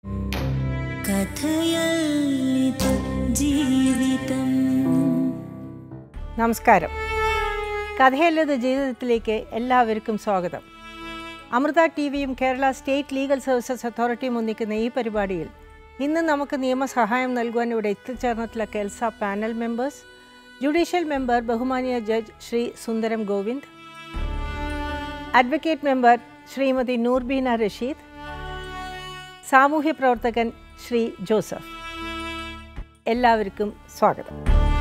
കഥയല്ലിത് ജീവിതം നമസ്കാരം കഥയല്ലത് ജീവിതത്തിലേക്ക് എല്ലാവർക്കും സ്വാഗതം അമൃത ടി വിയും കേരള സ്റ്റേറ്റ് ലീഗൽ സർവീസസ് അതോറിറ്റിയും ഒന്നിക്കുന്ന ഈ പരിപാടിയിൽ ഇന്ന് നമുക്ക് നിയമസഹായം നൽകുവാൻ ഇവിടെ എത്തിച്ചേർന്നിട്ടുള്ള KELSA panel members judicial member ബഹുമാനീയ judge Shri Sundaram Govind advocate member Shrimati Noorbina Rasheed സാമൂഹ്യ പ്രവർത്തകൻ ശ്രീ ജോസഫ് എല്ലാവർക്കും സ്വാഗതം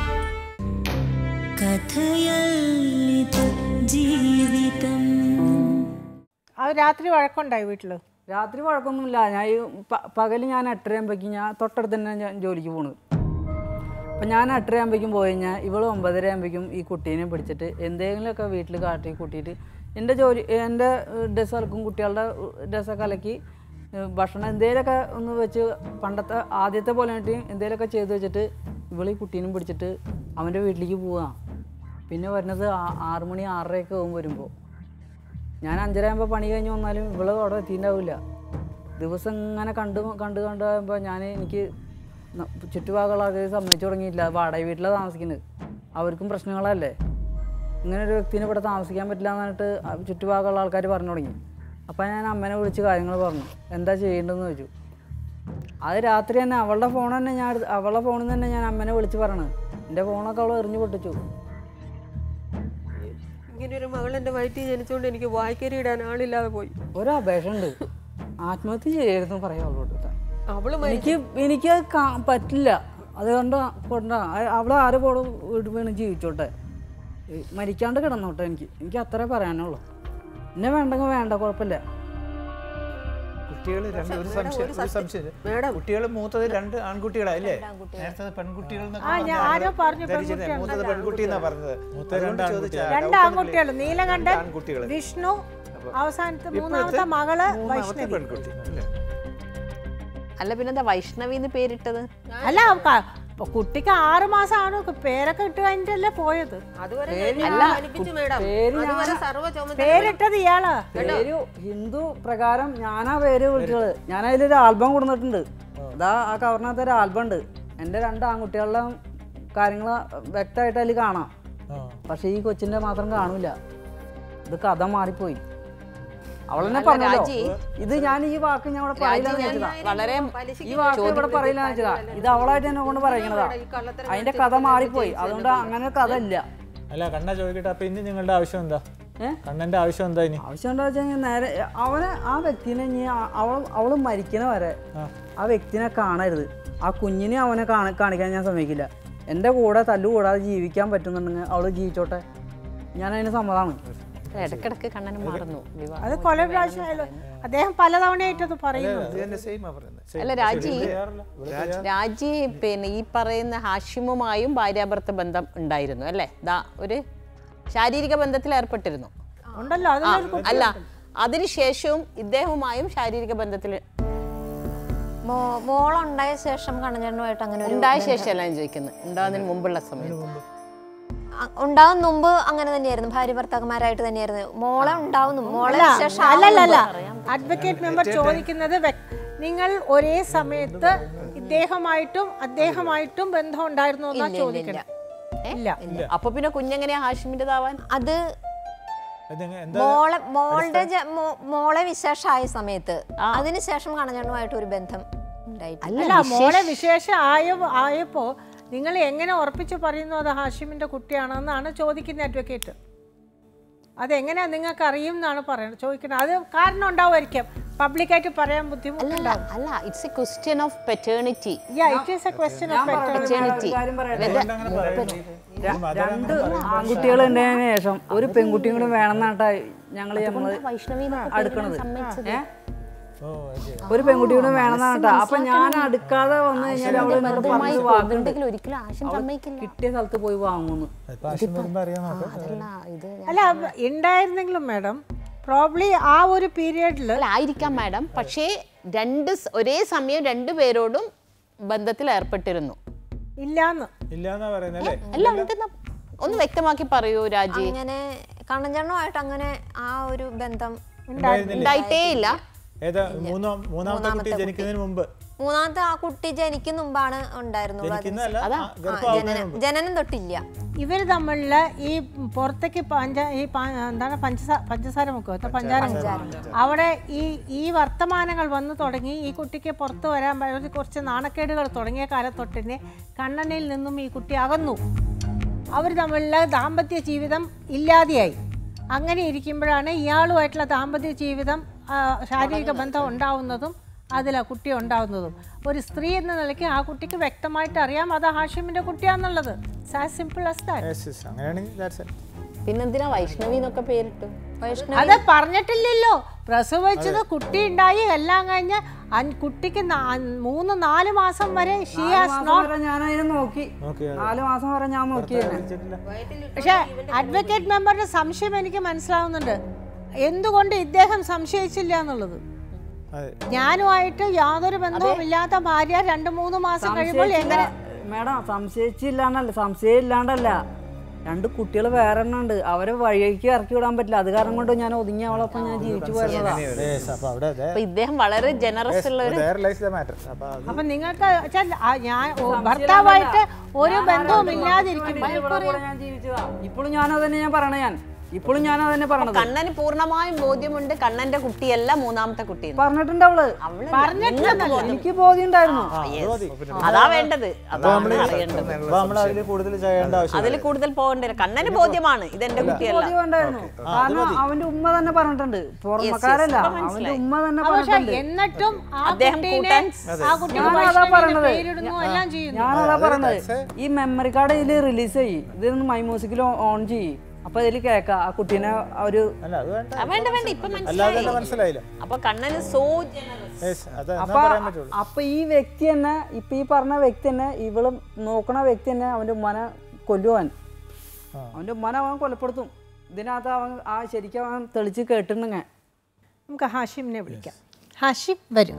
കഥയല്ലിത് ജീവിതം ആ രാത്രി വഴക്കുണ്ടായി വീട്ടിൽ രാത്രി വഴക്കൊന്നുമില്ല ഞാൻ ഈ പ- പകല് ഞാൻ എട്ടരയാകുമ്പോഴേക്കും ഞാൻ തൊട്ടടുത്ത് തന്നെ ഞാൻ ജോലിക്ക് പോണത് അപ്പം ഞാൻ എട്ടരയാകുമ്പോഴേക്കും പോയി കഴിഞ്ഞാൽ ഇവൾ ഒമ്പതര ആകുമ്പോഴേക്കും ഈ കുട്ടീനെ പിടിച്ചിട്ട് എന്തെങ്കിലുമൊക്കെ വീട്ടിൽ കാട്ടി കൂട്ടിയിട്ട് എൻ്റെ ജോലി എൻ്റെ ഡ്രസ്സ് അലക്കും കുട്ടികളുടെ ഡ്രസ്സൊക്കെ അലക്കി ഏഹ് ഭക്ഷണം എന്തെങ്കിലുമൊക്കെ ഒന്ന് വെച്ച് പണ്ടത്തെ ആദ്യത്തെ പോലെ ആയിട്ട് എന്തെങ്കിലുമൊക്കെ ചെയ്ത് വെച്ചിട്ട് ഇവൾ ഈ കുട്ടീനും പിടിച്ചിട്ട് അവൻ്റെ വീട്ടിലേക്ക് പോവാ പിന്നെ വരുന്നത് ആ- ആറ് മണി ആറരയൊക്കെ ആകും വരുമ്പോൾ ഞാൻ അഞ്ചര ആകുമ്പോൾ പണി കഴിഞ്ഞ് വന്നാലും ഇവള് അവിടെ എത്തിയിട്ടുണ്ടാവില്ല ദിവസം ഇങ്ങനെ കണ്ട് കണ്ട് കണ്ട് കഴിയുമ്പോൾ ഞാൻ എനിക്ക് ന- ചുറ്റുഭാഗമുള്ള ആൾക്കാർ സമ്മതിച്ചു തുടങ്ങിയില്ല വാടക വീട്ടിലാണ് താമസിക്കുന്നത് അവർക്കും പ്രശ്നങ്ങളല്ലേ ഇങ്ങനെ ഒരു വ്യക്തിനെ ഇവിടെ താമസിക്കാൻ പറ്റില്ല എന്ന് പറഞ്ഞിട്ട് ആ ചുറ്റുഭാഗമുള്ള ആൾക്കാർ പറഞ്ഞു തുടങ്ങി അപ്പം ഞാൻ അമ്മനെ വിളിച്ച് കാര്യങ്ങൾ പറഞ്ഞു എന്താ ചെയ്യേണ്ടതെന്ന് ചോദിച്ചു അത് രാത്രി തന്നെ അവളുടെ ഫോൺ തന്നെ ഞാൻ എടുത്ത് അവളുടെ ഫോണിൽ നിന്ന് തന്നെ ഞാൻ അമ്മനെ വിളിച്ച് പറയണത് എൻ്റെ ഫോണൊക്കെ അവൾ എറിഞ്ഞു പൊട്ടിച്ചു ഇങ്ങനെ ഒരു മകൾ എൻ്റെ വയറ്റിൽ ജനിച്ചുകൊണ്ട് എനിക്ക് വായിക്കരി ഇടാൻ ആളില്ലാതെ പോയി ഒരു അപേക്ഷ ഉണ്ട് ആത്മഹത്യ ചെയ്യരുതെന്ന് പറയാം അവളോട് കേട്ടോ. അവള് എനിക്ക് എനിക്ക് കാ- പറ്റില്ല അതുകൊണ്ട് കൊണ്ട അവളെ ആര് പോടും വീട് വീണ് ജീവിച്ചോട്ടെ ഏ, മരിക്കാണ്ട് കിടന്നോട്ടെ എനിക്ക് എനിക്ക് അത്രേ പറയാനുള്ളൂ എന്നെ വേണ്ടെങ്കിൽ വേണ്ട കുഴപ്പമില്ല കുട്ടികൾ രണ്ട് ഒരു സംശയം ഒരു സംശയം കുട്ടികൾ മൂത്തത് രണ്ട് ആൺകുട്ടികളല്ലേ നേരത്തെ പെൺകുട്ടികൾ എന്നൊക്കെ ആ, ഞാൻ പറഞ്ഞ് ആരോ ആളുകൾ പറഞ്ഞു ധരിച്ചിരുന്നത്. പെൺകുട്ടിയാണ്. മൂത്തത് പെൺകുട്ടി എന്നാ പറഞ്ഞത് അതുകൊണ്ട് ചോദിച്ചാ, രണ്ട് doubt ആൺകുട്ടികൾ ഒന്നുമില്ല. നീലകണ്ഠൻ രണ്ട് ആൺകുട്ടികൾ വിഷ്ണു അവസാനത്തെ ഇപ്പോഴത്തെ മൂന്നാമത്തെ മകള് മൂന്നാമത്തെ വൈഷ്ണവി പെൺകുട്ടി അല്ലേ അല്ല പിന്നെന്താ വൈഷ്ണവി എന്ന് പേരിട്ടത് അല്ല ക- ഇപ്പൊ കുട്ടിക്ക് ആറ് മാസമാണ് പേരൊക്കെ ഇട്ട് കഴിഞ്ഞിട്ടല്ലേ പോയത് അതുവരെ അല്ല, ജനിപ്പിച്ചു മേഡം പേര് അതുവരെ സർവ്വ ചുമതല പേരിട്ടത് ഇയാളാ പേര് ഹിന്ദു പ്രകാരം ഞാനാ പേര് വിളിച്ചത് ഞാൻ അതിലൊരു ആൽബം കൊടുത്തിട്ടുണ്ട് അതാ ആ കവറിനകത്ത് ഒരു ആൽബം ഉണ്ട് എൻ്റെ രണ്ട് ആൺകുട്ടികളുടെ കാര്യങ്ങൾ വ്യക്തമായിട്ട് അതിൽ കാണാം പക്ഷെ ഈ കൊച്ചിൻ്റെ മാത്രം കാണൂല ഇത് കഥ മാറിപ്പോയി അവളെന്നെ പറഞ്ഞല്ലോ ഇത് ഞാൻ ഈ വാക്ക് ഞാൻ ഇവിടെ പറയില്ല വെച്ചതാ വളരെ ഈ വാക്ക് ഇവിടെ പറയില്ല വെച്ചതാ ഇത് അവളായിട്ട് എന്നെ കൊണ്ട് പറയുന്നതാ അതിന്റെ കഥ മാറിപ്പോയി അതുകൊണ്ട് അങ്ങനെ ഒരു കഥ ഇല്ല അല്ല കണ്ണ ചോദിക്കട്ടെ അപ്പൊ ഇനി നിങ്ങളുടെ ആവശ്യം എന്താ ഏ? കണ്ണന്റെ ആവശ്യം എന്താ ഇനി ആവശ്യം എന്താ വെച്ച് കഴിഞ്ഞാൽ നേരെ അവനെ ആ വ്യക്തിനെ ഇനി ആ- അവൾ അവള് മരിക്കണ വരെ ആ വ്യക്തിനെ കാണരുത് ആ കുഞ്ഞിനെ അവനെ കാണ കാണിക്കാൻ ഞാൻ സമ്മതിക്കില്ല എൻ്റെ കൂടെ തല്ലുകൂടാതെ ജീവിക്കാൻ പറ്റുന്നുണ്ടെങ്കിൽ അവള് ജീവിച്ചോട്ടെ ഞാൻ അതിന് സമ്മതമാണ് ഇടക്കിടക്ക് കണ്ണന് മാറുന്നു വിവാഹം അത് കൊല പ്രാവശ്യമായാലും അദ്ദേഹം പലതവണയായിട്ടത് പറയുന്നു ഇത് തന്നെ സെയിം ആ പറയുന്നത് അല്ല രാജി ചെയ്യാറില്ല. ഇവിടെ രാജി പിന്നെ ഈ പറയുന്ന ഹാഷിമുമായും ഭാര്യാഭർത്ത ബന്ധം ഉണ്ടായിരുന്നു അല്ലേ ദാ ഒരു ശാരീരിക ബന്ധത്തിൽ ഏർപ്പെട്ടിരുന്നു ഉണ്ടല്ലോ ആ, അതിലൊരു കുട്ടി അല്ല അതിനുശേഷവും ഇദ്ദേഹവുമായും ശാരീരിക ബന്ധത്തിൽ മോ- മോളുണ്ടായ ശേഷം കണ്ണഞ്ചേട്ടനുമായിട്ട് അങ്ങനെ ഒരു ഉണ്ടായ ശേഷമല്ല ഞാൻ ചോദിക്കുന്നത് ഉണ്ടാകുന്നതിന് മുമ്പുള്ള സമയത്ത് അ- ഉണ്ടാവും മുമ്പ് അങ്ങനെ തന്നെയായിരുന്നു ഭാര്യ ഭർത്താക്കന്മാരായിട്ട് തന്നെയായിരുന്നു മോളെ ഉണ്ടാവുന്നു മോളെ ശേഷം അല്ലല്ല അഡ്വക്കേറ്റ് മെമ്പർ ചോദിക്കുന്നത് വ്യക്- നിങ്ങൾ ഒരേ സമയത്ത് ഇദ്ദേഹമായിട്ടും അദ്ദേഹമായിട്ടും ബന്ധം ഉണ്ടായിരുന്നു എന്നാ ചോദിക്കണം ഇല്ല അപ്പൊ പിന്നെ കുഞ്ഞെങ്ങനെയാ ഹാഷിമിൻ്റെതാവാൻ അത് അതെങ്ങ- എന്താ മോളെ മോളുടെ ജ- മോ- മോളെ വിശേഷമായ സമയത്ത് അതിനുശേഷം കണ്ണഞ്ചേട്ടനുമായിട്ട് ഒരു ബന്ധം ഉണ്ടായിട്ടില്ല അല്ല മോളെ വിശേഷം ആയ ആയപ്പോ നിങ്ങൾ എങ്ങനെ ഉറപ്പിച്ചു പറയുന്നു അത് ഹാഷിമിന്റെ കുട്ടിയാണെന്നാണ് ചോദിക്കുന്ന അഡ്വക്കേറ്റ് അതെങ്ങനെയാ നിങ്ങൾക്ക് അറിയും എന്നാണ് പറയുന്നത് ചോദിക്കുന്നത് അത് കാരണം ഉണ്ടാവുമായിരിക്കും പബ്ലിക്കായിട്ട് പറയാൻ ബുദ്ധിമുട്ടുണ്ടാവും അല്ല it's a question of paternity Yeah, it is a question of paternity. ഒരു കാര്യം പറയട്ടെ ര- രണ്ട് ആൺകുട്ടികൾ ഉണ്ടായതിനു ശേഷം ഒരു പെൺകുട്ടിയും കൂടി വേണമെന്നാട്ടാ ഞങ്ങള് ഞങ്ങള് വൈഷ്ണവി അടുക്കണത് ഏ? ഓ ഓക്കെ ഒരു പെൺകുട്ടി കൂടി വേണമെന്നാട്ടാ അപ്പൊ ഞാൻ അടുക്കാതെ വന്നു കഴിഞ്ഞാൽ അവള് എന്നോട് പറഞ്ഞത് വാക്കുണ്ട് ഉണ്ടെങ്കിൽ ഒരിക്കലും ആശം സമ്മതിക്കില്ല കിട്ടിയ സ്ഥലത്ത് പോയി വാങ്ങുന്നു ഇപ്പൊ ആശയം വരുമ്പോ അറിയാൻ നോക്കാം അതല്ല ഇത് അല്ല ഉണ്ടായിരുന്നെങ്കിലും മാഡം പ്രോബ്ലി ആ ഒരു പീരിയഡിൽ അല്ല ആയിരിക്കാം മാഡം പക്ഷേ രണ്ട് സ് ഒരേ സമയം രണ്ടു പേരോടും ബന്ധത്തിൽ ഏർപ്പെട്ടിരുന്നു ഇല്ലാന്ന് ഇല്ലാന്നാ പറയുന്നത് അല്ലേ അല്ല ഉണ്ടെന്ന് ഒന്ന് വ്യക്തമാക്കി പറയൂ രാജി അങ്ങനെ കണ്ണഞ്ചേട്ടനുമായിട്ട് അങ്ങനെ ആ ഒരു ബന്ധം ഉണ്ടായിട്ടേ ഇല്ല ഏതാ മൂന്നോ മൂന്നാമത്തെ കുട്ടി ജനിക്കുന്നതിന് മുമ്പ് മൂന്നാമത്തെ ആ കുട്ടി ജനിക്കുന്ന മുമ്പാണ് ഉണ്ടായിരുന്നുള്ളൂ അതിന് ജനിക്കുന്നതല്ല അതാ. ആ, ആ, ഗർഭമാവുന്നതിന് ജനനം മുമ്പ് ജനനം തൊട്ടില്ല ഇവർ തമ്മിലുള്ള ഈ പുറത്തേക്ക് പഞ്ച ഈ പ- എന്താണ് പഞ്ചസാര പഞ്ചസാര മുക്കോ എത്ര പഞ്ചാര മുക്കോ അവിടെ ഈ ഈ വർത്തമാനങ്ങൾ വന്നു തുടങ്ങി ഈ കുട്ടിക്ക് പുറത്ത് വരാൻ പ- ഒരു കുറച്ച് നാണക്കേടുകൾ തുടങ്ങിയ കാലത്തൊട്ടിനെ കണ്ണനിൽ നിന്നും ഈ കുട്ടി അകന്നു അവർ തമ്മിലുള്ള ദാമ്പത്യ ജീവിതം ഇല്ലാതെയായി അങ്ങനെ ഇരിക്കുമ്പോഴാണ് ഇയാളുമായിട്ടുള്ള ദാമ്പത്യ ജീവിതം ആ, ശാരീരിക ബന്ധം ഉണ്ടാവുന്നതും അതിൽ ആ കുട്ടി ഉണ്ടാവുന്നതും ഒരു സ്ത്രീ എന്ന നിലയ്ക്ക് ആ കുട്ടിക്ക് വ്യക്തമായിട്ട് അറിയാം അത് ഹാഷിമിന്റെ കുട്ടിയാന്നുള്ളത് as simple as that Yes, yes. അങ്ങനെയാണെങ്കിൽ that's it. പിന്നെന്തിനാ വൈഷ്ണവി എന്നൊക്കെ പേരിട്ടു അത് പറഞ്ഞിട്ടില്ലല്ലോ പ്രസവിച്ചത് കുട്ടി ഉണ്ടായി എല്ലാം കഴിഞ്ഞ് അൻ- കുട്ടിക്ക് നാ- മൂന്ന് നാല് മാസം വരെ ഷീ ഹാസ് മാസം നോട്ട് വരെ ഞാൻ അതിനെ നോക്കി നോക്കി, നാല് മാസം വരെ ഞാൻ നോക്കി അതിനെ. വിളിച്ചിട്ടില്ല. പക്ഷെ അഡ്വക്കേറ്റ് മെമ്പറുടെ സംശയം എനിക്ക് മനസ്സിലാവുന്നുണ്ട് എന്തുകൊണ്ട് ഇദ്ദേഹം സംശയിച്ചില്ല എന്നുള്ളത് അതെ ഞാനുമായിട്ട് യാതൊരു ബന്ധവും ഇല്ലാത്ത ഭാര്യ രണ്ട് മൂന്ന് മാസം കഴിയുമ്പോൾ സംശയിച്ചില്ല. എങ്ങനെ മേഡം സംശയിച്ചില്ലാണ്ടല്ല സംശയം ഇല്ലാണ്ടല്ല രണ്ട് കുട്ടികൾ വേറെ എണ്ണം ഉണ്ട് അവരെ വഴിക്ക് ഇറക്കി വിടാൻ പറ്റില്ല അത് കാരണം കൊണ്ട് ഞാൻ ഒതുങ്ങി അവളൊപ്പം ഞാൻ ജീവിച്ചു പോരുന്നതാ Yes, അപ്പൊ അവിടെ അതെ അപ്പൊ ഇദ്ദേഹം വളരെ ജനറസ് ഉള്ള ഒരു there lies the matter. അപ്പൊ അത് അപ്പൊ നിങ്ങൾക്ക് വെച്ചാൽ ആ ഞാൻ ഓ, ഭർത്താവായിട്ട് ഒരു ബന്ധവും ഇല്ലാതിരിക്കുമ്പോൾ ഇവിടെ കൂടെ ഞാൻ ജീവിച്ചതാ ഇപ്പോഴും ഞാൻ അതന്നെ ഞാൻ പറയണ ഞാൻ ഇപ്പോഴും ഞാൻ അതന്നെ പറയണത് കണ്ണന് പൂർണ്ണമായും ബോധ്യമുണ്ട് കണ്ണന്റെ കുട്ടിയല്ല മൂന്നാമത്തെ കുട്ടി പറഞ്ഞിട്ടുണ്ട് അവള് പറഞ്ഞിട്ടില്ലെന്നല്ല എനിക്ക് ബോധ്യം ഉണ്ടായിരുന്നു അതാ വേണ്ടത് അതാണ് അറിയേണ്ടത് അപ്പൊ നമ്മൾ അതിൽ കൂടുതൽ ചെയ്യേണ്ട ആവശ്യം അതിൽ കൂടുതൽ പോകേണ്ടില്ല കണ്ണന് ബോധ്യമാണ് ഇതെന്റെ കുട്ടിയല്ല ബോധ്യം ഉണ്ടായിരുന്നു കാരണം അവന്റെ ഉമ്മ തന്നെ പറഞ്ഞിട്ടുണ്ട് പുറമക്കാരല്ല ഇപ്പൊ അവന്റെ മനസ്സിലായി. ഉമ്മ തന്നെ പക്ഷെ പറഞ്ഞിട്ടുണ്ട് എന്നിട്ടും ആ അദ്ദേഹം കുട്ടീനെ കൂട്ടാൻ- ആ കുട്ടിക്ക് ഞാനതാ വൈഷ്ണവിന്റെ പറയണത്. പേരിടുന്നു എല്ലാം ചെയ്യുന്നു ഞാനതാ പറഞ്ഞത് ഈ മെമ്മറി കാർഡ് ഇതിൽ റിലീസ് ചെയ്യ് ഇതൊന്ന് മൈ മ്യൂസിക്കിൽ ഓൺ ചെയ്യ് അപ്പൊ ഇതിൽ കേക്കാം ആ കുട്ടീനെ ആ ഒരു അല്ല അത് വേണ്ട ആ, വേണ്ട വേണ്ട ഇപ്പൊ അല്ലാതെ മനസ്സിലായി തന്നെ മനസ്സിലായില്ല അപ്പൊ കണ്ണന് സോ ജനറസ് Yes, അത് എന്നാ അപ്പൊ പറയാൻ പറ്റുള്ളൂ അപ്പൊ ഈ വ്യക്തി തന്നെ ഇപ്പൊ ഈ പറഞ്ഞ വ്യക്തി തന്നെ ഇവള് നോക്കണ വ്യക്തി തന്നെ അവന്റെ ഉമ്മനെ കൊല്ലുവാൻ അവന്റെ ഉമ്മനെ അവൻ കൊലപ്പെടുത്തും ഇതിനകത്ത് അവൻ ആ ശരിക്കും അവൻ തെളിച്ച് കേട്ടിട്ടുണ്ടെങ്കിൽ നമുക്ക് ഹാഷിമിനെ വിളിക്കാം ഹാഷിം വരും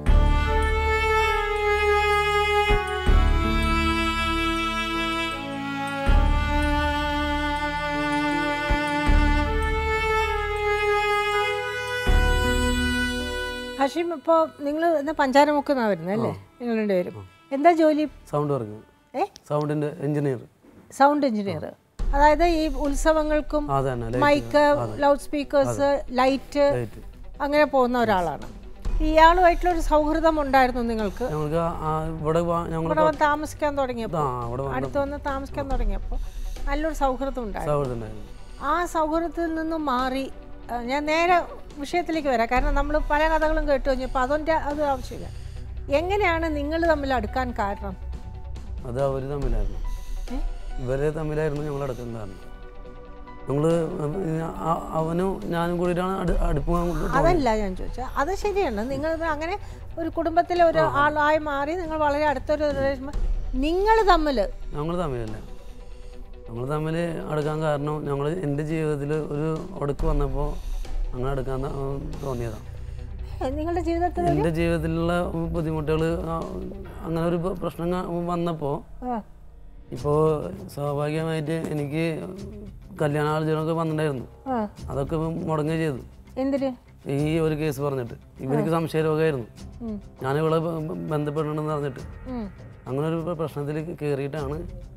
ഹാഷിം ഇപ്പോൾ നിങ്ങൾ ഇന്ന് പഞ്ചാരമുക്കുന്ന വരുന്നത് അല്ലേ നിങ്ങൾ രണ്ടുപേരും എന്താ ജോലി സൗണ്ട് വർക്ക് ഏ സൗണ്ടിന്റെ എഞ്ചിനീയർ സൗണ്ട് എഞ്ചിനീയർ അതായത് ഈ ഉത്സവങ്ങൾക്കും അത് തന്നെ light, mic loud speakers light light അങ്ങനെ പോകുന്ന ഒരാളാണ് ഇയാളുമായിട്ടുള്ള ഒരു സൗഹൃദം ഉണ്ടായിരുന്നു നിങ്ങൾക്ക് ഞങ്ങൾക്ക് ആ- ആ ഇവിടെ വാ- ഞങ്ങൾ ഇവിടെ വന്ന് താമസിക്കാൻ തുടങ്ങിയപ്പോൾ ആ അവിടെ വന്ന അടുത്ത് വന്ന് താമസിക്കാൻ തുടങ്ങിയപ്പോൾ നല്ലൊരു സൗഹൃദം ഉണ്ടായിരുന്നു സൗഹൃദം ഉണ്ടായിരുന്നു ആ സൗഹൃദത്തിൽ നിന്നും മാറി ആ, ഞാൻ നേരെ വിഷയത്തിലേക്ക് വരാം കാരണം നമ്മൾ പല കഥകളും കേട്ടു കഴിഞ്ഞപ്പോൾ അതിൻ്റെ അത് ആവശ്യമില്ല എങ്ങനെയാണ് നിങ്ങൾ തമ്മിൽ അടുക്കാൻ കാരണം അത് അവർ തമ്മിലായിരുന്നു ഇവരെ തമ്മിലായിരുന്നു ഞങ്ങൾ അടുക്കുന്ന കാരണം ഞങ്ങൾ അവനും ഞാനും കൂടിയിട്ടാണ് അടു അടുപ്പ് തോന്നിയത്. അതല്ല ഞാൻ ചോദിച്ചത് അത് ശരിയാണ് നിങ്ങൾ അങ്ങനെ ഒരു കുടുംബത്തിലെ ഒരു ആളായി മാറി നിങ്ങൾ വളരെ അടുത്തൊരു നിങ്ങൾ തമ്മിൽ ഞങ്ങൾ തമ്മിലല്ല ഞങ്ങൾ തമ്മിൽ അടുക്കാൻ കാരണം ഞങ്ങൾ എൻ്റെ ജീവിതത്തിൽ ഒരു ഒടുക്ക് വന്നപ്പോൾ അങ്ങനെ അടുക്കാൻ ത- തോന്നിയതാണ് നിങ്ങളുടെ ജീവിതത്തിൽ എൻ്റെ ജീവിതത്തിലുള്ള ബുദ്ധിമുട്ടുകൾ അങ്ങനെ ഒരു പ്ര- പ്രശ്നം ക- വന്നപ്പോൾ ആ, ഇപ്പോൾ സ്വാഭാവികമായിട്ട് എനിക്ക് കല്യാണാലോചനയൊക്കെ വന്നിട്ടുണ്ടായിരുന്നു ആ, അതൊക്കെ മുടങ്ങുക ചെയ്തു എന്തിന് ഈ ഒരു കേസ് പറഞ്ഞിട്ട് ഇവർക്ക് സംശയരോഗമായിരുന്നു ഉം. ഞാൻ ഇവളെ ബ- ബ- ബന്ധപ്പെടണമെന്ന് പറഞ്ഞിട്ട് ഉം. അങ്ങനെ ഒരു പ്ര- പ്രശ്നത്തിൽ കയറിയിട്ടാണ്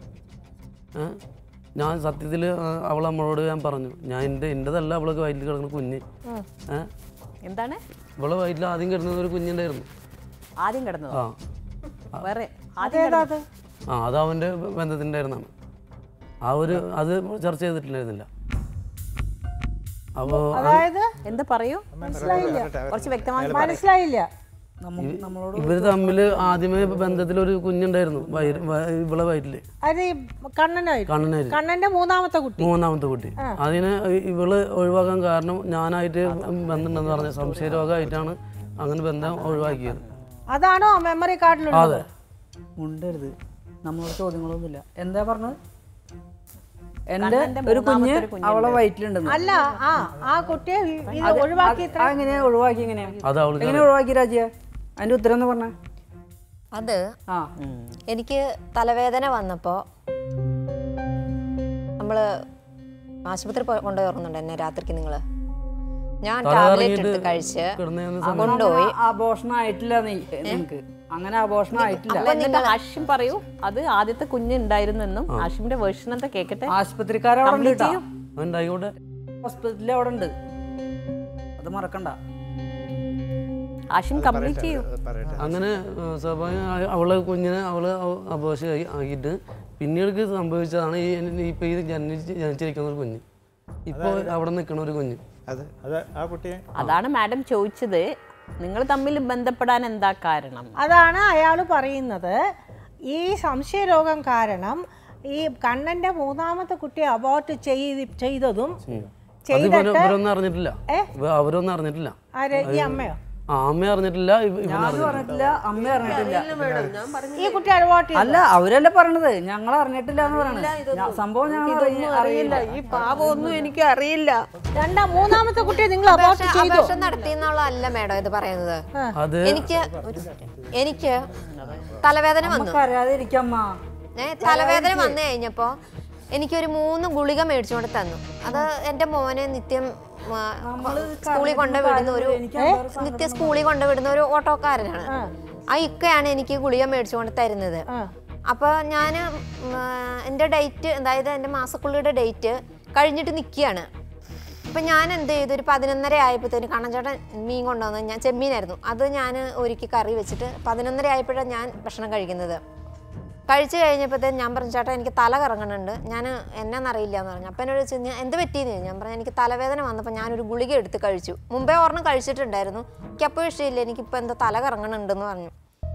ഏ, ഞാൻ സത്യത്തിൽ അവൾ നമ്മളോട് ഞാൻ പറഞ്ഞു ഞാൻ എൻ്റെ എൻ്റെതല്ല അവളൊക്കെ വയറ്റിൽ കിടക്കുന്ന കുഞ്ഞ് ഏ എന്താണ് ഇവളെ വയറ്റിൽ ആദ്യം കിടന്നത് ഒരു കുഞ്ഞുണ്ടായിരുന്നു ആദ്യം കിടന്നത് ആ വേറെ ആദ്യം അതേതാ അത് ആ അത് അവൻ്റെ ബന്ധത്തിൻ്റെയായിരുന്നാണ് ആ ഒരു അത് ചർച്ച ചെയ്തിട്ടുണ്ടായിരുന്നില്ല അപ്പോൾ അതായത് എന്താ പറയൂ കുറച്ച് വ്യക്തമായി മനസ്സിലായില്ല ഇവർ തമ്മിൽ ആദ്യമേ ബന്ധത്തിൽ ഒരു കുഞ്ഞുണ്ടായിരുന്നു വയറ് വ- ഇവളെ വയറ്റിൽ അത് ഈ കണ്ണനായിരുന്നു കണ്ണനായിരുന്നു കണ്ണന്റെ മൂന്നാമത്തെ കുട്ടി മൂന്നാമത്തെ കുട്ടി അതിനെ ഇവള് ഒഴിവാക്കാൻ കാരണം ഞാനായിട്ട് ബന്ധമുണ്ടെന്ന് പറഞ്ഞ സംശയരോഗമായിട്ടാണ് അങ്ങനെ ബന്ധം ഒഴിവാക്കിയത് അതാണോ മെമ്മറി കാർഡിലുള്ളത് അതെ ഉണ്ടരുത് നമ്മളോട് ചോദ്യങ്ങളൊന്നുമില്ല എന്താ പറഞ്ഞത് എന്റെ ഒരു കുഞ്ഞ് അവളെ വയറ്റിലുണ്ടെന്ന് അല്ല ആ ആ കുട്ടിയെ ഇ- ഇത് ഒഴിവാക്കി ഇത്ര എങ്ങനെയാ ഒഴിവാക്കി എങ്ങനെയാ അത് അവൾക്ക് എങ്ങനെ ഒഴിവാക്കി രാജിയ അതിന്റെ ഉത്തരം എന്ന് പറഞ്ഞ അത് ആ എനിക്ക് തലവേദന വന്നപ്പോൾ നമ്മൾ ആശുപത്രി പോയി കൊണ്ടുപോയി ഓർക്കുന്നുണ്ട് എന്നെ രാത്രിക്ക് നിങ്ങൾ ഞാൻ തല ടാബ്ലറ്റ് കറങ്ങിയിട്ട് എടുത്ത് കഴിച്ച് കിടന്നേന്ന് ആ, സമയം കൊണ്ടുപോയി ആഘോഷണം ആയിട്ടില്ല നിങ്ങക്ക് അങ്ങനെ ആഘോഷണം ആയിട്ടില്ല അപ്പൊ എന്നിട്ട് ഹാഷിം പറയൂ അത് ആദ്യത്തെ കുഞ്ഞ് ഉണ്ടായിരുന്നെന്നും ഹാഷിമിന്റെ വേർഷൻ എന്താ കേക്കട്ടെ ആശുപത്രിക്കാരവിടെ ഉണ്ട് Complete കേട്ടോ. ചെയ്യൂ. ഉണ്ടായിക്കോട്ടെ ഹോസ്പിറ്റലിൽ അവിടെ ഉണ്ട് അത് മറക്കണ്ട ഹാഷിം കംപ്ലീറ്റ് ചെയ്യൂ അങ്ങനെ ഏഹ്, സ്വാഭാവികം ആ- അവളെ കുഞ്ഞിനെ അവള് അപോഷ ആക്കിയിട്ട് പിന്നീട് സംഭവിച്ചതാണ് ഈ ഇപ്പൊ ഈ ജനിച്ച് ജനിച്ചിരിക്കുന്ന ഒരു കുഞ്ഞ് ഇപ്പൊ അവിടെ നിൽക്കുന്ന ഒരു കുഞ്ഞ് അത് അത് ആ കുട്ടിയെ അതാണ് മാഡം ചോദിച്ചത് നിങ്ങൾ തമ്മിൽ ബന്ധപ്പെടാൻ എന്താ കാരണം അതാണ് അയാൾ പറയുന്നത് ഈ സംശയരോഗം കാരണം ഈ കണ്ണന്റെ മൂന്നാമത്തെ കുട്ടിയെ അബോർട്ട് ചെയ്ത് ചെയ്തതും അത് ചെയ്തിട്ട് ഇവര് ഇവരൊന്നും അറിഞ്ഞിട്ടില്ല ഇവ- അവരൊന്നും അറിഞ്ഞിട്ടില്ല ആര് ഈ അമ്മയോ ആ അമ്മ അറിഞ്ഞിട്ടില്ല ഇവ- ഇവൻ ഞാനും അറിഞ്ഞിട്ടില്ല അറിഞ്ഞിട്ടില്ല അമ്മ അറിഞ്ഞിട്ടില്ല ഈ കുട്ടി അബോർട്ട് ചെയ്തു അല്ല അവരല്ലേ പറഞ്ഞത് ഞങ്ങൾ അറിഞ്ഞിട്ടില്ല എന്ന് പറയണത് ഞാ- സംഭവം ഞങ്ങൾ അറിയ- അറിയില്ല ഈ പാപമൊന്നും എനിക്ക് അറിയില്ല രണ്ടാം മൂന്നാമത്തെ കുട്ടിയെ നിങ്ങൾ അബോർട്ട് ചെയ്തു അപേക്ഷ നടത്തിയെന്നുള്ളതല്ല മേഡം ഇത് പറയുന്നത് അത് എനിക്ക് ഒരു second. എനിക്ക് തലവേദന വന്നു നമുക്ക് അറിയാതിരിക്കമ്മ ഏ, തലവേദന വന്നു കഴിഞ്ഞപ്പോ എനിക്കൊരു മൂന്ന് ഗുളിക മേടിച്ചുകൊണ്ട് തന്നു അത് എൻ്റെ മോനെ നിത്യം ആ, സ്കൂളിൽ കൊണ്ട് വിടുന്ന ഒരു ഏ, നിത്യം സ്കൂളിൽ കൊണ്ട് വിടുന്ന ഒരു ഓട്ടോക്കാരനാണ് ആ ഇക്കയാണ് എനിക്ക് ഗുളിക മേടിച്ചുകൊണ്ട് തരുന്നത് അപ്പോൾ ഞാൻ എൻ്റെ ഡേറ്റ് അതായത് എൻ്റെ മാസക്കുള്ളിയുടെ ഡേറ്റ് കഴിഞ്ഞിട്ട് നിൽക്കുകയാണ് അപ്പം ഞാൻ എന്ത് ചെയ്തു ഒരു പതിനൊന്നര ആയപ്പോഴത്തേന് കണ്ണഞ്ചേട്ടൻ മീൻ കൊണ്ടുവന്ന് ഞാൻ ചെമ്മീനായിരുന്നു അത് ഞാൻ ഒരുക്കി കറി വെച്ചിട്ട് പതിനൊന്നര ആയപ്പോഴാണ് ഞാൻ ഭക്ഷണം കഴിക്കുന്നത് കഴിച്ചു കഴിഞ്ഞപ്പോഴത്തേന് ഞാൻ പറഞ്ഞു ചേട്ടാ എനിക്ക് തല കറങ്ങുന്നുണ്ട് ഞാൻ എന്നാന്നറിയില്ല എന്ന് പറഞ്ഞു അപ്പം എന്നോട് ചോദിച്ചു ഞാൻ എന്ത് പറ്റിയെന്ന് ചോദിച്ചു. ഞാൻ പറഞ്ഞു എനിക്ക് തലവേദന വന്നപ്പോൾ ഞാനൊരു ഗുളിക എടുത്ത് കഴിച്ചു മുമ്പേ ഒരെണ്ണം കഴിച്ചിട്ടുണ്ടായിരുന്നു എനിക്ക് അപ്പോൾ ഇഷ്ടമില്ല എനിക്കിപ്പോൾ എന്താ തല കറങ്ങണുണ്ടെന്ന് പറഞ്ഞു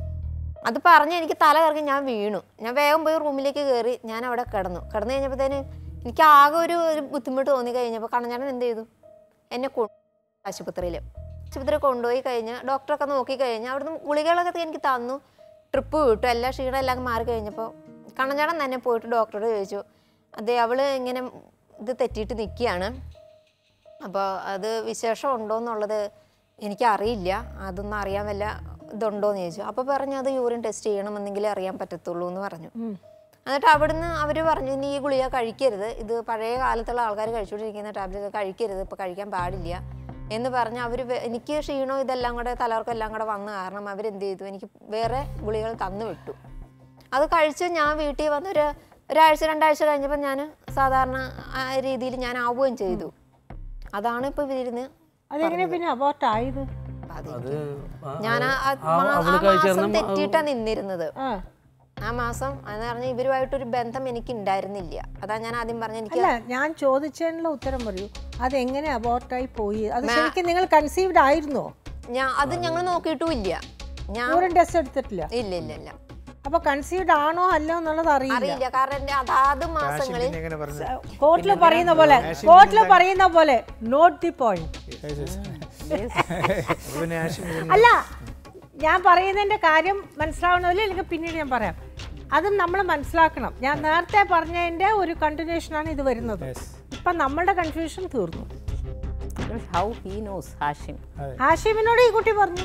അത് പറഞ്ഞ് എനിക്ക് തല കറങ്ങി ഞാൻ വീണു ഞാൻ വേഗം പോയി റൂമിലേക്ക് കയറി ഞാൻ അവിടെ കിടന്നു കിടന്നു കഴിഞ്ഞപ്പോഴത്തേന് എനിക്ക് ആകെ ഒരു ഒരു ബുദ്ധിമുട്ട് തോന്നി കഴിഞ്ഞപ്പോൾ കണ്ണഞ്ചാടൻ എന്ത് ചെയ്തു എന്നെ കൊണ്ടു ആശുപത്രിയിൽ ആശുപത്രിയിൽ കൊണ്ടുപോയി കഴിഞ്ഞ് ഡോക്ടറൊക്കെ നോക്കി കഴിഞ്ഞ് അവിടുന്ന് ഗുളികകളൊക്കെ എനിക്ക് തന്നു ട്രിപ്പ് വിട്ടു എല്ലാ ക്ഷീണം എല്ലാം മാറി കഴിഞ്ഞപ്പോൾ കണ്ണഞ്ചാടൻ തന്നെ പോയിട്ട് ഡോക്ടറോട് ചോദിച്ചു അതെ അവള് ഇങ്ങനെ ഇത് തെറ്റിയിട്ട് നിൽക്കുകയാണ് അപ്പോൾ അത് വിശേഷം ഉണ്ടോ എന്നുള്ളത് എനിക്കറിയില്ല അതൊന്നും അറിയാൻ വല്ല ഇതുണ്ടോ എന്ന് ചോദിച്ചു അപ്പോൾ പറഞ്ഞു അത് യൂറിൻ ടെസ്റ്റ് ചെയ്യണമെന്നെങ്കിലേ അറിയാൻ പറ്റത്തുള്ളൂ എന്ന് പറഞ്ഞു എന്നിട്ട് അവിടുന്ന് അവർ പറഞ്ഞു നീ ഈ ഗുളിക കഴിക്കരുത് ഇത് പഴയ കാലത്തുള്ള ആൾക്കാർ കഴിച്ചുകൊണ്ടിരിക്കുന്ന ടാബ്ലറ്റ് കഴിക്കരുത് ഇപ്പോൾ കഴിക്കാൻ പാടില്ല എന്ന് പറഞ്ഞ് അവർ എനിക്ക് ക്ഷീണോ ഇതെല്ലാം കൂടെ തലവർക്കും എല്ലാം കൂടെ വന്ന കാരണം അവരെന്ത് ചെയ്തു എനിക്ക് വേറെ ഗുളികൾ തന്നു വിട്ടു അത് കഴിച്ച് ഞാൻ വീട്ടിൽ വന്നൊരു ഒരാഴ്ച രണ്ടാഴ്ച കഴിഞ്ഞപ്പോൾ ഞാൻ സാധാരണ ആ രീതിയിൽ ഞാൻ ആവുകയും ചെയ്തു അതാണ് ഇപ്പോൾ ഇവരിരുന്ന് അതെങ്ങനെ പിന്നെ അബോർട്ട് ആയത് അത് ആ- ഞാൻ ആ- ആ ആ- മാ- അവള് ആ കഴിച്ചിരുന്ന മാസം മ- തെറ്റിയിട്ടാണ് നിന്നിരുന്നത് ആ ആ മാസം എന്ന് പറഞ്ഞാൽ ഇവരുമായിട്ടൊരു ബന്ധം എനിക്ക് ഉണ്ടായിരുന്നില്ല അതാ ഞാൻ ആദ്യം പറഞ്ഞ എനിക്ക് അല്ല ഞാൻ ചോദിച്ചതിനുള്ള ഉത്തരം പറയൂ അതെങ്ങനെ അബോർട്ടായി പോയി അത് ശരിക്കും നിങ്ങൾ കൺസീവ്ഡ് ആയിരുന്നോ ഞാൻ അത് ഞങ്ങൾ നോക്കിയിട്ടും ഇല്ല ഞാൻ യൂറിൻ ടെസ്റ്റ് എടുത്തിട്ടില്ല ഇല്ല ഇല്ല ഇല്ല അപ്പൊ കൺസീവ്ഡ് ആണോ അല്ലോ എന്നുള്ളത് അറിയില്ല അറിയില്ല കാരണം എൻ്റെ അതാത് മാസങ്ങളിൽ പിന്നെ എങ്ങനെ പറഞ്ഞു കോർട്ടിൽ പറയുന്ന പോലെ കോർട്ടിൽ പറയുന്ന പോലെ നോട്ട് ദി പോയിന്റ് പിന്നെ ആശിം അല്ല ഞാൻ പറയുന്നതിന്റെ കാര്യം മനസ്സിലാവണമല്ലോ അല്ലെങ്കിൽ പിന്നീട് ഞാൻ പറയാം അതും നമ്മൾ മനസ്സിലാക്കണം ഞാൻ നേരത്തെ പറഞ്ഞതിന്റെ ഒരു കണ്ടിന്യൂഷനാണ് ഇത് വരുന്നത് ഇപ്പൊ നമ്മളുടെ കൺഫ്യൂഷൻ തീർന്നു ഹൗ ഹീ നോസ് ഹാഷിം ഹാഷിമിനോട് ഈ കുട്ടി പറഞ്ഞു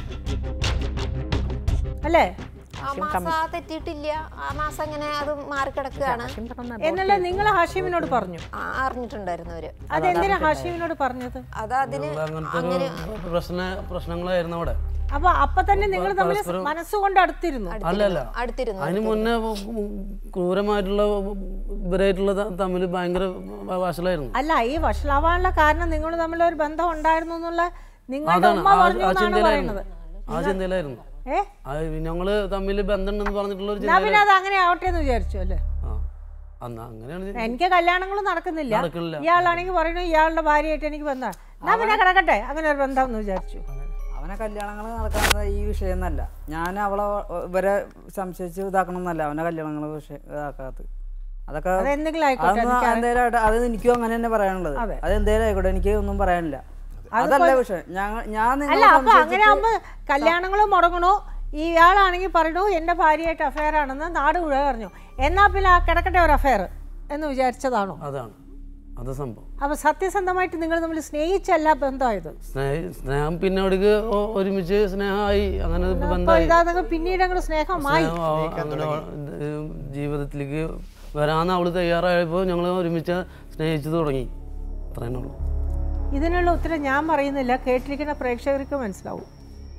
അല്ലേ ആ മാസം ആ തെറ്റിയിട്ടില്ല ആ മാസം ഇങ്ങനെ അത് മാറിക്കിടക്കുകയാണ് എന്നല്ല നിങ്ങൾ ഹാഷിമിനോട് പറഞ്ഞു ആ, അറിഞ്ഞിട്ടുണ്ടായിരുന്നു അവര് അതെന്തിനാ ഹാഷിമിനോട് പറഞ്ഞത് അത് അതിന് അങ്ങനത്തെ ഒരു പ്രശ്ന പ്രശ്നങ്ങളായിരുന്നു അവിടെ അപ്പൊ അപ്പൊ തന്നെ നിങ്ങൾ തമ്മിൽ മനസ്സുകൊണ്ട് അടുത്തിരുന്നു അല്ല അല്ല അടുത്തിരുന്നു അതിന് മുന്നേ ക്രൂരമായിട്ടുള്ള ഇവരായിട്ടുള്ള തമ്മിൽ ഭയങ്കര വഷളായിരുന്നു അല്ല ഈ വഷളാവാനുള്ള കാരണം നിങ്ങൾ തമ്മിൽ ഒരു ബന്ധം ഉണ്ടായിരുന്നു എന്നുള്ള നിങ്ങളുടെ അതാണ് ഉമ്മ ആ- പറഞ്ഞു ആ എന്നാണ് ചിന്തയിലായിരുന്നു പറയുന്നത് ആ ചിന്തയിലായിരുന്നു ഏ ആ ഞങ്ങള് തമ്മിൽ ബന്ധമുണ്ടെന്ന് പറഞ്ഞിട്ടുള്ള ഒരു എന്നാ ചിന്ത പിന്നെ അത് അങ്ങനെ ആവട്ടെ എന്ന് വിചാരിച്ചു അല്ലേ ആ അന്ന് അങ്ങനെയാണ് എനിക്ക് കല്യാണങ്ങളും നടക്കുന്നില്ല നടക്കില്ല. ഇയാളാണെങ്കിൽ പറയുന്നു ഇയാളുടെ ഭാര്യയായിട്ട് എനിക്ക് ബന്ധമാണ് എന്നാ പിന്നെ കിടക്കട്ടെ അങ്ങനെ ഒരു ബന്ധം എന്ന് വിചാരിച്ചു അവനെ കല്യാണങ്ങൾ നടക്കുന്നത് ഈ വിഷയം എന്നല്ല ഞാൻ അവളെ ഇവരെ സംശയിച്ച് ഇതാക്കണമെന്നല്ല അവനെ കല്യാണങ്ങൾ വിഷയം ഇതാക്കാത്തത് അതൊക്കെ അതെന്തെങ്കിലും ആയിക്കോട്ടെ അതൊന്നും എനിക്ക് എന്തേലും ആയിട്ട് അത് എനിക്കും അങ്ങനെ തന്നെ പറയാനുള്ളത് അതെ. അത് എന്തേലും ആയിക്കോട്ടെ എനിക്ക് ഒന്നും പറയാനില്ല അതല്ല വിഷയം ഞങ്ങൾ ഞാൻ അല്ല നിങ്ങളെ അപ്പൊ അങ്ങനെ സംശയിച്ചിട്ട് ആകുമ്പോ കല്യാണങ്ങളും മുടങ്ങണോ ഇയാളാണെങ്കിൽ പറയണു എൻ്റെ ഭാര്യയായിട്ട് അഫയർ ആണെന്ന് നാട് മുഴുവൻ പറഞ്ഞു എന്നാ പിന്നെ ആ കിടക്കട്ടെ ഒരു അഫയർ എന്ന് വിചാരിച്ചതാണോ അതാണ് അത് സംഭവം അപ്പൊ സത്യസന്ധമായിട്ട് നിങ്ങൾ തമ്മിൽ സ്നേഹിച്ചല്ല ബന്ധമായത് സ്നേഹ സ്നേഹം പിന്നെ അവിടേക്ക് ഒ- ഒരുമിച്ച് സ്നേഹമായി അങ്ങനെ അപ്പൊ ബന്ധമായി ഇതാ നിങ്ങൾ പിന്നീട് അങ്ങോട്ട് സ്നേഹമായി സ്നേഹം ആ- അങ്ങനെ ഇത് ജീവിതത്തിലേക്ക് വരാന്ന് അവള് തയ്യാറായപ്പോൾ ഞങ്ങൾ ഒരുമിച്ച് സ്നേഹിച്ചു തുടങ്ങി അത്രേ ഉള്ളൂ ഇതിനുള്ള ഉത്തരം ഞാൻ പറയുന്നില്ല കേട്ടിരിക്കുന്ന പ്രേക്ഷകർക്ക് മനസ്സിലാവും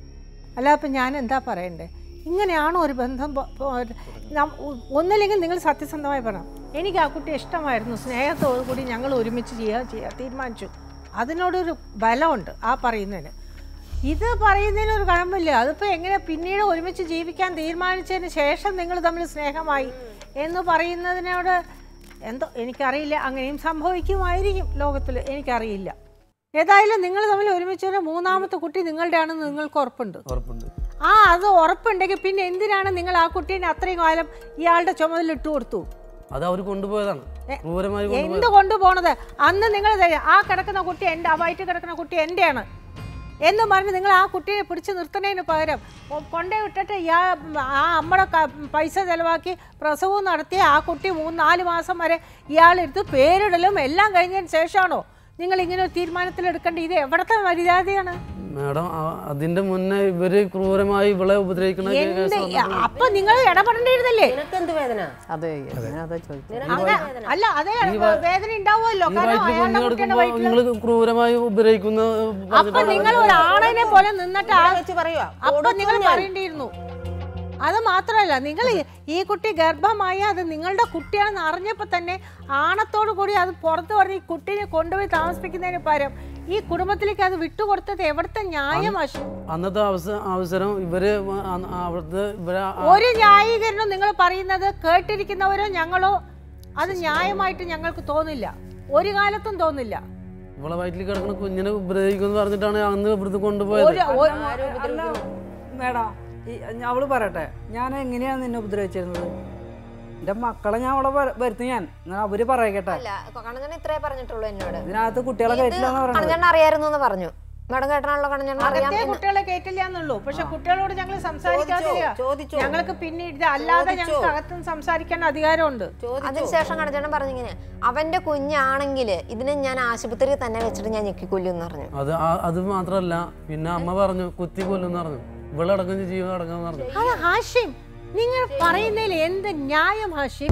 അല്ല അപ്പം ഞാൻ എന്താ പറയണ്ടേ ഇങ്ങനെയാണോ ഒരു ബന്ധം പോ- പോ- നം- ഒ- ഒന്നില്ലെങ്കിൽ നിങ്ങൾ സത്യസന്ധമായി പറയണം എനിക്ക് ആ കുട്ടി ഇഷ്ടമായിരുന്നു സ്നേഹത്തോടു കൂടി ഞങ്ങൾ ഒരുമിച്ച് ചെയ്യുക ചെയ്യുക തീരുമാനിച്ചു അതിനോടൊരു ബലമുണ്ട് ആ പറയുന്നതിന് ഇത് പറയുന്നതിന് ഒരു കഴമ്പില്ല അതിപ്പോൾ എങ്ങനെ പിന്നീട് ഒരുമിച്ച് ജീവിക്കാൻ തീരുമാനിച്ചതിന് ശേഷം നിങ്ങൾ തമ്മിൽ സ്നേഹമായി എന്ന് പറയുന്നതിനോട് എന്തോ എനിക്കറിയില്ല അങ്ങനെയും സംഭവിക്കുമായിരിക്കും ലോകത്തിൽ എനിക്കറിയില്ല ഏതായാലും നിങ്ങൾ തമ്മിൽ ഒരുമിച്ച് മൂന്നാമത്തെ കുട്ടി നിങ്ങളുടെ ആണെന്ന് നിങ്ങൾക്ക് ഉറപ്പുണ്ട് ഉറപ്പുണ്ട് ആ അത് ഉറപ്പുണ്ടെങ്കിൽ പിന്നെ എന്തിനാണ് നിങ്ങൾ ആ കുട്ടീനെ അത്രയും കാലം ഇയാളുടെ ചുമതല ഇട്ട് കൊടുത്തു അത് അവർ കൊണ്ടുപോയതാണ് ക്രൂരമായി കൊണ്ടുപോയത് എന്ത് കൊണ്ടുപോണത് അന്ന് നിങ്ങൾ ദേ- ആ കിടക്കുന്ന കുട്ടി എൻ്റെ ആ വയറ്റിൽ കിടക്കുന്ന കുട്ടി എൻ്റെയാണ് എന്ന് പറഞ്ഞ് നിങ്ങൾ ആ കുട്ടിയെ പിടിച്ച് നിർത്തുന്നതിന് പകരം കൊ- കൊണ്ടേ വിട്ടിട്ട് ഇയാ ആ അമ്മയുടെ ക- പൈസ ചെലവാക്കി പ്രസവവും നടത്തി ആ കുട്ടി മൂന്ന് നാല് മാസം വരെ ഇയാളെടുത്ത് പേരിടലും എല്ലാം കഴിഞ്ഞതിന് ശേഷമാണോ നിങ്ങൾ ഇങ്ങനെ ഒരു തീരുമാനത്തിൽ എടുക്കേണ്ടത് ഇത് എവിടത്തെ മര്യാദയാണ് മാഡം ആ- അതിന്റെ മുന്നേ ഇവര് ക്രൂരമായി ഇവളെ ഉപദ്രവിക്കണ എന്ത് കേസ് വന്നപ്പോൾ അപ്പൊ നിങ്ങൾ ഇടപെടേണ്ടിയിരുന്നില്ലേ നിനക്കെന്ത് വേദന അതെ ഞാൻ അതാ ചോദിച്ചത് അങ്ങ- അല്ല അതെ വേദന ഉണ്ടാവുമല്ലോ ഈ കാരണം വയറ്റിൽ അയാളുടെ കുഞ്ഞു കുട്ടിയുടെ കിടക്കുമ്പോ വയറ്റിൽ നിങ്ങൾ ക്രൂരമായി ഉപദ്രവിക്കുന്ന അപ്പൊ നിങ്ങൾ ഒരു ആണിനെ പോലെ നിന്നിട്ട് ആ- വെച്ച് പറയുവാ അപ്പൊ നിങ്ങൾ പറയേണ്ടിയിരുന്നു അത് മാത്രമല്ല നിങ്ങൾ ഈ- ഈ കുട്ടി ഗർഭമായി അത് നിങ്ങളുടെ കുട്ടിയാണെന്ന് അറിഞ്ഞപ്പോ തന്നെ ആണത്തോടു കൂടി അത് പുറത്ത് പറഞ്ഞ് ഈ കുട്ടീനെ കൊണ്ടുപോയി താമസിപ്പിക്കുന്നതിന് പകരം ഈ കുടുംബത്തിലേക്ക് അത് വിട്ടുകൊടുത്തത് എവിടുത്തെ ന്യായമാശു അന്നത്തെ അവസ- അവസരം ഇവര് വ- അ- അവിടുത്തെ ഇവരെ ആ- ഒരു ന്യായീകരണം നിങ്ങൾ പറയുന്നത് കേട്ടിരിക്കുന്നവരോ ഞങ്ങളോ അത് ന്യായമായിട്ട് ഞങ്ങൾക്ക് തോന്നില്ല ഒരു കാലത്തും തോന്നില്ല ഇവളെ വയറ്റിൽ കിടക്കുന്ന കുഞ്ഞിനെ ഉപദ്രവിക്കുമെന്ന് പറഞ്ഞിട്ടാണ് അന്ന് ഇവിടുന്ന് കൊണ്ടുപോയത് ഒരു ഒരു- അല്ല മേഡം ഈ അവള് പറയട്ടെ ഞാൻ എങ്ങനെയാണ് നിന്നെ ഉപദ്രവിച്ചിരുന്നത് എൻ്റെ മക്കളെ ഞാൻ അവളെ വര- വരുത്തി ഞാൻ എന്നാൽ അവര് പറയട്ടെ അല്ല കണഞ്ഞണ്ണ ഇത്രേ പറഞ്ഞിട്ടുള്ളൂ എന്നോട് ഇതിനകത്ത് കുട്ടികളെ കയറ്റില്ലെന്ന് പറയുന്നത് കണഞ്ഞണ്ണ അറിയായിരുന്നു എന്ന് പറഞ്ഞു മേഡം കേട്ടണല്ലോ കണഞ്ഞണ്ണ അറിയാം അകത്തെ കുട്ടികളെ കേട്ടില്ല എന്നുള്ളൂ പക്ഷെ കുട്ടികളോട് ഞങ്ങൾ സംസാരിക്കാതില്ല ചോദിച്ചോ? ഞങ്ങൾക്ക് പിന്നെ ഇത് അല്ലാതെ ഞങ്ങൾക്ക് അകത്തും സംസാരിക്കാൻ അധികാരമുണ്ട് അതിനുശേഷം കണച്ചേട്ടൻ പറഞ്ഞിങ്ങനെ അവന്റെ കുഞ്ഞാണെങ്കിൽ ഇതിനെ ഞാൻ ആശുപത്രിയിൽ തന്നെ വെച്ചിട്ട് ഞാൻ ഞെക്കിക്കൊല്ലും എന്ന് പറഞ്ഞു അത് ആ- അത് മാത്രല്ല പിന്നെ അമ്മ പറഞ്ഞു കുത്തി കൊല്ലുന്ന് പറഞ്ഞു ഇവളടക്കം ജീവൻ അടക്കം പറഞ്ഞു അത് ഹാഷിം നിങ്ങൾ പറയുന്നതിൽ എന്ത് ന്യായം ഹാഷിം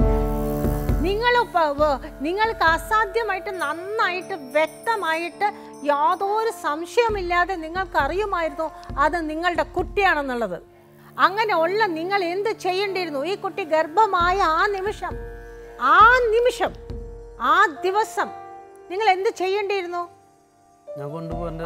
നിങ്ങൾ പ- വ- നിങ്ങൾക്ക് അസാധ്യമായിട്ട് നന്നായിട്ട് വ്യക്തമായിട്ട് യാതൊരു സംശയമില്ലാതെ നിങ്ങൾക്ക് അറിയുമായിരുന്നു അത് നിങ്ങളുടെ കുട്ടിയാണെന്നുള്ളത് അങ്ങനെ ഉള്ള നിങ്ങൾ എന്ത് ചെയ്യേണ്ടിയിരുന്നു ഈ കുട്ടി ഗർഭമായ ആ നിമിഷം ആ നിമിഷം ആ ദിവസം നിങ്ങൾ എന്ത് ചെയ്യേണ്ടിയിരുന്നു ഞാൻ കൊണ്ടുപോകേണ്ട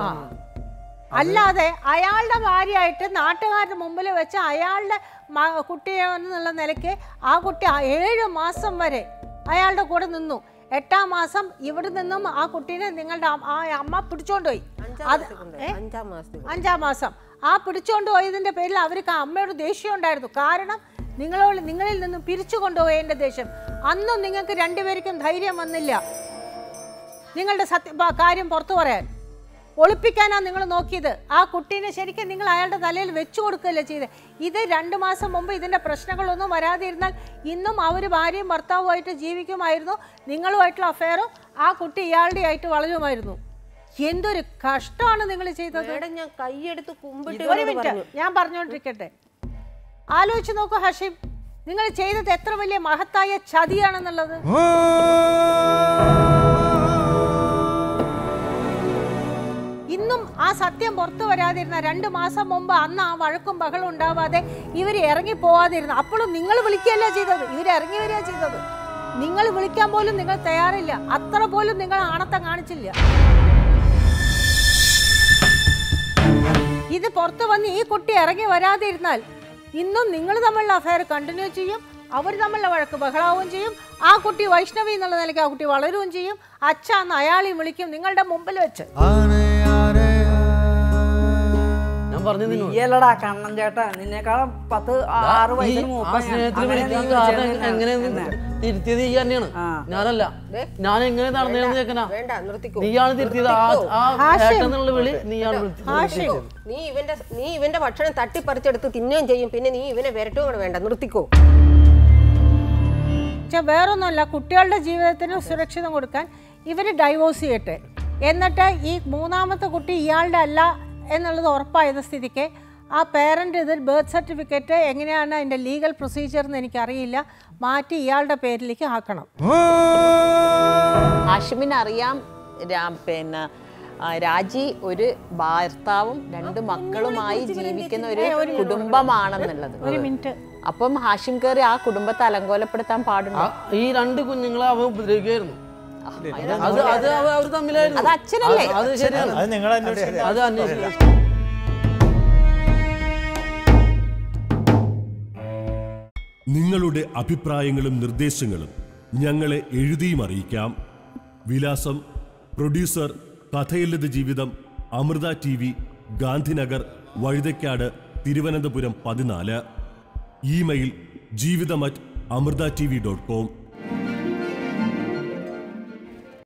അല്ലാതെ അയാളുടെ ഭാര്യയായിട്ട് നാട്ടുകാരുടെ മുമ്പിൽ വെച്ച് അയാളുടെ മ- കുട്ടിയെന്നുള്ള നിലയ്ക്ക് ആ കുട്ടി ആ ഏഴ് മാസം വരെ അയാളുടെ കൂടെ നിന്നു എട്ടാം മാസം ഇവിടെ നിന്നും ആ കുട്ടീനെ നിങ്ങളുടെ അം- ആ അമ്മ പിടിച്ചോണ്ടുപോയി അത് ഏ? അഞ്ചാം മാസത്തിൽ അഞ്ചാം മാസം ആ പിടിച്ചോണ്ട് പോയതിന്റെ പേരിൽ അവർക്ക് ആ അമ്മയോട് ദേഷ്യം ഉണ്ടായിരുന്നു കാരണം നിങ്ങളോട് നിങ്ങളിൽ നിന്നും പിരിച്ചു കൊണ്ടുപോയതിന്റെ ദേഷ്യം അന്നും നിങ്ങൾക്ക് രണ്ടുപേർക്കും ധൈര്യം വന്നില്ല നിങ്ങളുടെ സത്യ ബ- കാര്യം പുറത്തു പറയാൻ ഒളിപ്പിക്കാനാണ് നിങ്ങൾ നോക്കിയത് ആ കുട്ടീനെ ശരിക്കും നിങ്ങൾ അയാളുടെ തലയിൽ വെച്ചു കൊടുക്കുകയല്ലേ ചെയ്തത് ഇത് രണ്ട് മാസം മുമ്പ് ഇതിൻ്റെ പ്രശ്നങ്ങളൊന്നും വരാതിരുന്നാൽ ഇന്നും അവർ ഭാര്യയും ഭർത്താവുമായിട്ട് ജീവിക്കുമായിരുന്നു നിങ്ങളുമായിട്ടുള്ള അഫെയറും ആ കുട്ടി ഇയാളുടെ ആയിട്ട് വളരുമായിരുന്നു എന്തൊരു കഷ്ടമാണ് നിങ്ങൾ ചെയ്തത് മേഡം ഞാൻ കൈയെടുത്ത് കുമ്പിട്ട് ഒരു മിനിറ്റ് ഞാൻ പറഞ്ഞുകൊണ്ടിരിക്കട്ടെ ആലോചിച്ച് നോക്കൂ ഹഷീം നിങ്ങൾ ചെയ്തത് എത്ര വലിയ മഹത്തായ ചതിയാണെന്നുള്ളത് ഇന്നും ആ സത്യം പുറത്തു വരാതിരുന്ന രണ്ട് മാസം മുമ്പ് അന്ന് ആ വഴക്കും ബഹളം ഉണ്ടാവാതെ ഇവർ ഇറങ്ങി പോവാതിരുന്നു അപ്പോഴും നിങ്ങൾ വിളിക്കുകയല്ല ചെയ്തത് ഇവർ ഇറങ്ങി വരിക ചെയ്തത് നിങ്ങൾ വിളിക്കാൻ പോലും നിങ്ങൾ തയ്യാറില്ല അത്ര പോലും നിങ്ങൾ ആണത്തം കാണിച്ചില്ല ഇത് പുറത്തു വന്ന് ഈ കുട്ടി ഇറങ്ങി വരാതിരുന്നാൽ ഇന്നും നിങ്ങൾ തമ്മിലുള്ള അഫയർ കണ്ടിന്യൂ ചെയ്യും അവർ തമ്മിലുള്ള വഴക്ക് ബഹളാവുകയും ചെയ്യും ആ കുട്ടി വൈഷ്ണവി എന്നുള്ള നിലയ്ക്ക് ആ കുട്ടി വളരുകയും ചെയ്യും അച്ഛ എന്ന് അയാളെയും വിളിക്കും നിങ്ങളുടെ മുമ്പിൽ വെച്ച് ഞാൻ പറഞ്ഞു നിന്നോട് നീയല്ലടാ കണ്ണൻ ചേട്ടാ നിന്നേക്കാളും പത്ത് ആറ് ഈ വയസ്സിന് ആ മൂപ്പാ ഞാൻ. സ്നേഹത്തിൽ അങ്ങനെ വിളിക്കാൻ നീ കാരണം വിളിച്ചത് എങ്ങനെ എന്നെ. തിരുത്തിയത് ഈ തന്നെയാണ് ആ. ഞാനല്ല ഞാൻ എങ്ങനെ നടന്നതെന്ന് കേൾക്കണ വേണ്ട നിർത്തിക്കോ നീയാണ് തിരുത്തിയത് ആ ആ ഏട്ടെന്നുള്ള വിളി നീയാണ് വിളിച്ചത് നീ ഇവന്റെ നീ ഇവന്റെ ഭക്ഷണം തട്ടിപ്പറിച്ചെടുത്ത് തിന്നുകയും ചെയ്യും പിന്നെ നീ ഇവനെ വരട്ടും കൂടെ വേണ്ട നിർത്തിക്കോ പക്ഷെ വേറൊന്നുമല്ല കുട്ടികളുടെ ജീവിതത്തിന് സുരക്ഷിതം കൊടുക്കാൻ ഇവർ ഡൈവോഴ്സ് ചെയ്യട്ടെ എന്നിട്ട് ഈ മൂന്നാമത്തെ കുട്ടി ഇയാളുടെ അല്ല എന്നുള്ളത് ഉറപ്പായത് സ്ഥിതിക്ക് ആ പേരൻ്റ് ഇതിൽ ബർത്ത് സർട്ടിഫിക്കറ്റ് എങ്ങനെയാണ് അതിൻ്റെ ലീഗൽ പ്രൊസീജിയർ എന്ന് എനിക്കറിയില്ല മാറ്റി ഇയാളുടെ പേരിലേക്ക് ആക്കണം ഹാഷിമിന് അറിയാം രാം പിന്നെ ആ, രാജി ഒരു ഭർത്താവും രണ്ട് മക്കളുമായി ജീവിക്കുന്ന ഒരു കുടുംബമാണെന്നുള്ളത് ഒരു മിനിറ്റ് അപ്പം ഹാഷിം കയറി ആ കുടുംബത്തെ അലങ്കോലപ്പെടുത്താൻ പാടുണ്ടോ ആ- ഈ രണ്ട് കുഞ്ഞുങ്ങളെ അവൻ ഉപദ്രവിക്കുകയായിരുന്നു അത് അത് അവ- അവർ തമ്മിലായിരുന്നു അത് അച്ഛനല്ലേ? അത് അത് ശരിയാണ് അത് നിങ്ങൾ അന്വേഷിച്ചു അത് അന്വേഷിച്ചു നിങ്ങളുടെ അഭിപ്രായങ്ങളും നിർദ്ദേശങ്ങളും ഞങ്ങളെ എഴുതിയും അറിയിക്കാം വിലാസം പ്രൊഡ്യൂസർ കഥയില്ലത് ജീവിതം അമൃത ടി വി ഗാന്ധിനഗർ വഴുതയ്ക്കാട് തിരുവനന്തപുരം പതിനാല് ഇമെയിൽ ജീവിതം at Amrita T V dot com